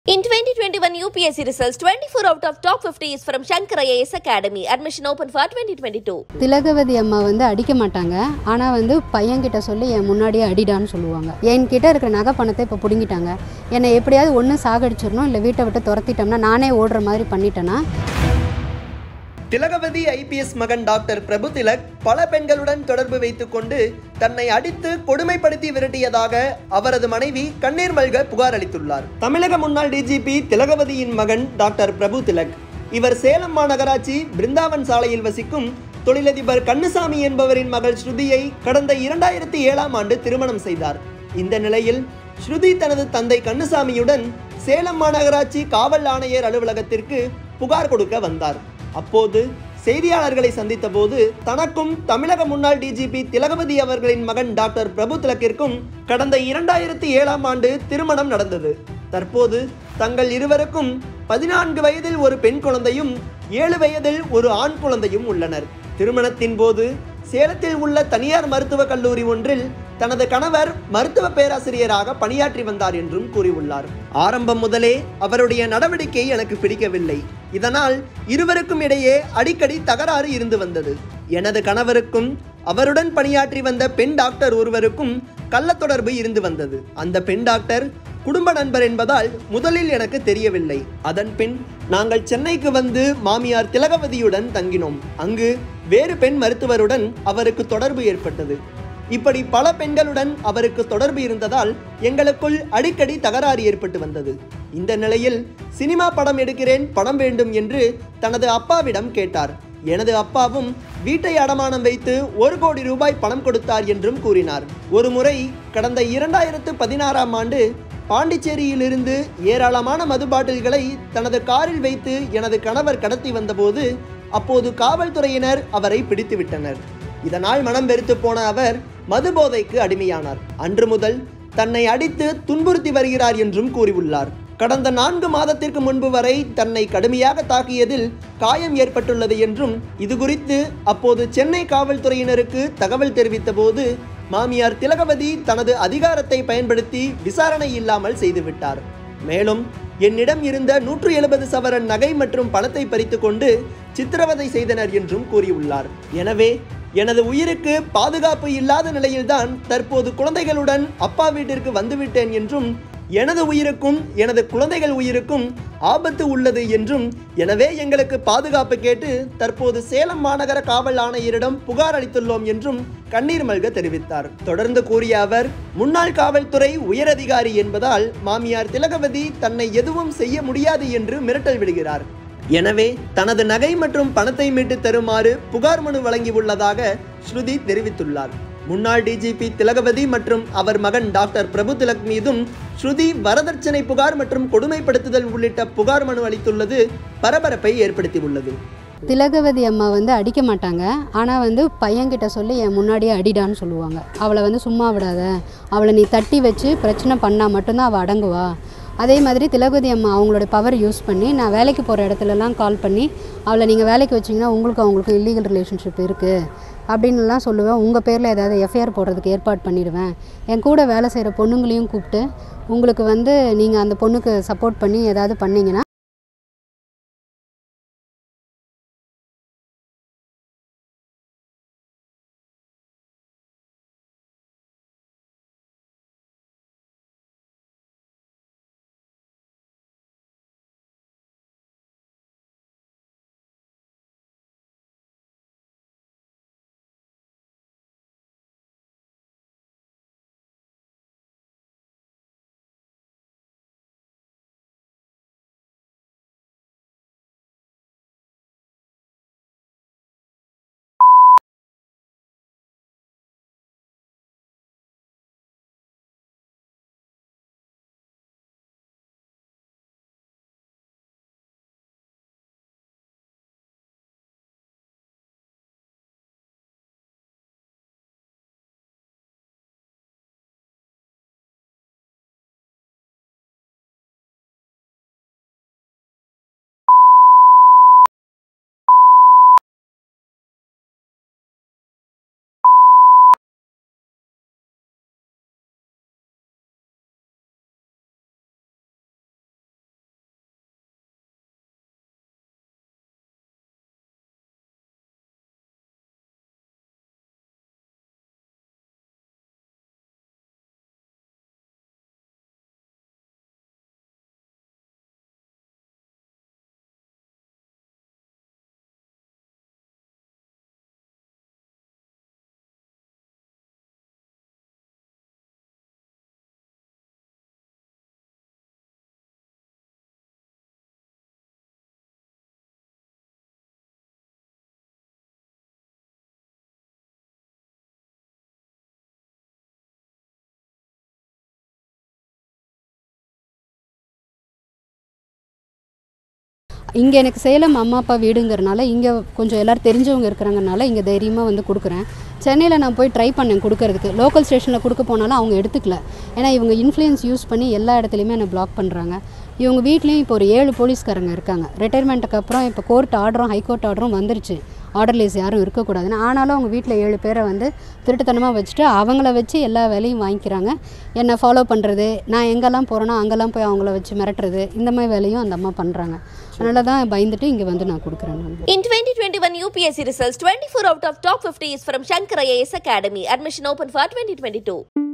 In 2021 UPSC results, 24 out of top 50 is from Shankar IAS Academy. Admission open for 2022. Thilagavathi அம்மா வந்து அடிக்க மாட்டாங்க ஆனால் வந்து பையன்கிட்ட சொல்லி என் முன்னாடியே அடிடான்னு சொல்லுவாங்க என்கிட்ட இருக்கிற நகை பணத்தை இப்போ பிடுங்கிட்டாங்க என்னை எப்படியாவது ஒன்று சாகடிச்சிடணும் இல்லை வீட்டை விட்டு துரத்திட்டோம்னா நானே ஓடுற மாதிரி பண்ணிட்டேன்னா திலகவதி ஐபிஎஸ் மகன் டாக்டர் பிரபு திலக் பல பெண்களுடன் தொடர்பு வைத்துக்கொண்டு தன்னை அடித்து கொடுமைப்படுத்தி விரட்டியதாக அவரது மனைவி கண்ணீர் மல்க புகார் அளித்துள்ளார் தமிழக முன்னாள் டிஜிபி திலகவதியின் மகன் டாக்டர் பிரபு திலக் இவர் சேலம் மாநகராட்சி பிருந்தாவன் சாலையில் வசிக்கும் தொழிலதிபர் கண்ணுசாமி என்பவரின் மகள் ஸ்ருதியை கடந்த இரண்டாயிரத்தி ஏழாம் ஆண்டு திருமணம் செய்தார் இந்த நிலையில் ஸ்ருதி தனது தந்தை கண்ணுசாமியுடன் சேலம் மாநகராட்சி காவல் ஆணையர் அலுவலகத்திற்கு புகார் கொடுக்க வந்தார் அப்போது செய்தியாளர்களை சந்தித்த போது தனக்கும் தமிழக முன்னாள் டிஜிபி திலகவதி அவர்களின் மகன் டாக்டர் பிரபு திலக்கிற்கும் கடந்த இரண்டாயிரத்தி ஏழாம் ஆண்டு திருமணம் நடந்தது தற்போது தங்கள் இருவருக்கும் பதினான்கு வயதில் ஒரு பெண் குழந்தையும் ஏழு வயதில் ஒரு ஆண் குழந்தையும் உள்ளனர் திருமணத்தின் போது சேலத்தில் உள்ள தனியார் மருத்துவக் கல்லூரி ஒன்றில் தனது கணவர் மருத்துவ பேராசிரியராக பணியாற்றி வந்தார் என்றும் கூறியுள்ளார் ஆரம்பம் முதலே அவருடைய நடவடிக்கை எனக்கு பிடிக்கவில்லை இதனால் இருவருக்கும் இடையே அடிக்கடி தகராறு இருந்து வந்தது எனது கணவருக்கும் அவருடன் பணியாற்றி வந்த பெண் டாக்டர் ஒருவருக்கும் கள்ளத்தொடர்பு இருந்து வந்தது அந்த பெண் டாக்டர் குடும்ப நண்பர் என்பதால் முதலில் எனக்கு தெரியவில்லை அதன் பின் நாங்கள் சென்னைக்கு வந்து மாமியார் திலகவதியுடன் தங்கினோம் அங்கு வேறு பெண் மருத்துவருடன் அவருக்கு தொடர்பு ஏற்பட்டது இப்படி பல பெண்களுடன் அவருக்கு தொடர்பு இருந்ததால் எங்களுக்குள் அடிக்கடி தகராறு ஏற்பட்டு வந்தது இந்த நிலையில் சினிமா படம் எடுக்கிறேன் பணம் வேண்டும் என்று தனது அப்பாவிடம் கேட்டார் எனது அப்பாவும் வீட்டை அடமானம் வைத்து ஒரு கோடி ரூபாய் பணம் கொடுத்தார் என்றும் கூறினார் ஒரு முறை கடந்த இரண்டாயிரத்து பதினாறாம் ஆண்டு பாண்டிச்சேரியிலிருந்து ஏராளமான மது பாட்டில்களை தனது காரில் வைத்து எனது கணவர் கடத்தி வந்தபோது அப்போது காவல்துறையினர் அவரை பிடித்துவிட்டனர் இதனால் மனம் வெறுத்து போன அவர் மது போதைக்கு அடிமையானார் அன்று முதல் தன்னை அடித்து துன்புறுத்தி வருகிறார் என்றும் கூறியுள்ளார் கடந்த நான்கு மாதத்திற்கு முன்பு வரை தன்னை கடுமையாக தாக்கியதில் காயம் ஏற்பட்டுள்ளது என்றும் இது குறித்து அப்போது சென்னை காவல்துறையினருக்கு தகவல் தெரிவித்த போது மாமியார் திலகவதி தனது அதிகாரத்தை பயன்படுத்தி விசாரணை இல்லாமல் செய்துவிட்டார் மேலும் என்னிடம் இருந்த நூற்று எழுபது சவரன் நகை மற்றும் பணத்தை பறித்துக்கொண்டு சித்திரவதை செய்தனர் என்றும் கூறியுள்ளார் எனவே எனது உயிருக்கு பாதுகாப்பு இல்லாத நிலையில்தான் தற்போது குழந்தைகளுடன் அப்பா வீட்டிற்கு வந்துவிட்டேன் என்றும் எனது உயிருக்கும் எனது குழந்தைகள் உயிருக்கும் ஆபத்து உள்ளது என்றும் எனவே எங்களுக்கு பாதுகாப்பு கேட்டு தற்போது சேலம் மாநகர காவல் ஆணையரிடம் புகார் அளித்துள்ளோம் என்றும் கண்ணீர் மல்க தெரிவித்தார் தொடர்ந்து கூறிய அவர் முன்னாள் காவல்துறை உயரதிகாரி என்பதால் மாமியார் திலகவதி தன்னை எதுவும் செய்ய முடியாது என்று மிரட்டல் விடுகிறார் எனவே தனது நகை மற்றும் பணத்தை மீட்டு தருமாறு புகார் மனு வழங்கியுள்ளதாக ஸ்ருதி தெரிவித்துள்ளார் முன்னாள் டிஜிபி திலகவதி மற்றும் அவர் மகன் டாக்டர் பிரபு திலக் மீதும் ஸ்ருதி வரதட்சணை புகார் மற்றும் கொடுமைப்படுத்துதல் உள்ளிட்ட புகார் மனு அளித்துள்ளது பரபரப்பை ஏற்படுத்தியுள்ளது திலகவதி அம்மா வந்து அடிக்க மாட்டாங்க ஆனால் வந்து பையன்கிட்ட சொல்லி என் முன்னாடியே அடிடான்னு சொல்லுவாங்க அவளை வந்து சும்மா விடாத அவளை நீ தட்டி வச்சு பிரச்சனை பண்ணால் மட்டும்தான் அவள் அடங்குவா அதே மாதிரி திலகவதி அம்மா அவங்களோட பவர் யூஸ் பண்ணி நான் வேலைக்கு போகிற இடத்துலலாம் கால் பண்ணி அவளை நீங்கள் வேலைக்கு வச்சிங்கன்னா உங்களுக்கு அவங்களுக்கு இல்லீகல் ரிலேஷன்ஷிப் இருக்குது அப்படின்னுலாம் சொல்லுவேன் உங்கள் பேரில் ஏதாவது எஃப்ஐஆர் போடுறதுக்கு ஏற்பாடு பண்ணிடுவேன் என் கூட வேலை செய்கிற பொண்ணுங்களையும் கூப்பிட்டு உங்களுக்கு வந்து நீங்கள் அந்த பொண்ணுக்கு சப்போர்ட் பண்ணி ஏதாவது பண்ணீங்கன்னா இங்கே எனக்கு சேலம் அம்மா அப்பா வீடுங்கிறனால இங்கே கொஞ்சம் எல்லோரும் தெரிஞ்சவங்க இருக்கிறங்கனால இங்கே தைரியமாக வந்து கொடுக்குறேன் சென்னையில் நான் போய் ட்ரை பண்ணேன் கொடுக்கறதுக்கு லோக்கல் ஸ்டேஷனில் கொடுக்க போனாலும் அவங்க எடுத்துக்கல ஏன்னா இவங்க இன்ஃப்ளூயன்ஸ் யூஸ் பண்ணி எல்லா இடத்துலையுமே என்னை பிளாக் பண்ணுறாங்க இவங்க வீட்லேயும் இப்போ ஒரு ஏழு போலீஸ்காரங்க இருக்காங்க ரிட்டையர்மெண்ட்டுக்கு அப்புறம் இப்போ கோர்ட் ஆர்டரும் ஹைகோர்ட் ஆர்டரும் வந்துருச்சு ஆர்டர்லேஸ் யாரும் இருக்கக்கூடாதுன்னு ஆனாலும் அவங்க வீட்டில் ஏழு பேரை வந்து திருட்டுத்தனமாக வச்சுட்டு அவங்கள வச்சு எல்லா வேலையும் வாங்கிக்கிறாங்க என்னை ஃபாலோ பண்ணுறது நான் எங்கெல்லாம் போகிறேனோ அங்கெல்லாம் போய் அவங்கள வச்சு மிரட்டுறது இந்த மாதிரி வேலையும் அந்த அம்மா பண்ணுறாங்க அதனால தான் பயந்துட்டு இங்கே வந்து நான் கொடுக்குறேன் நான் In 2021 UPSC results, 24 out of top 50 is from Shankar IAS Academy. Admission open for 2022.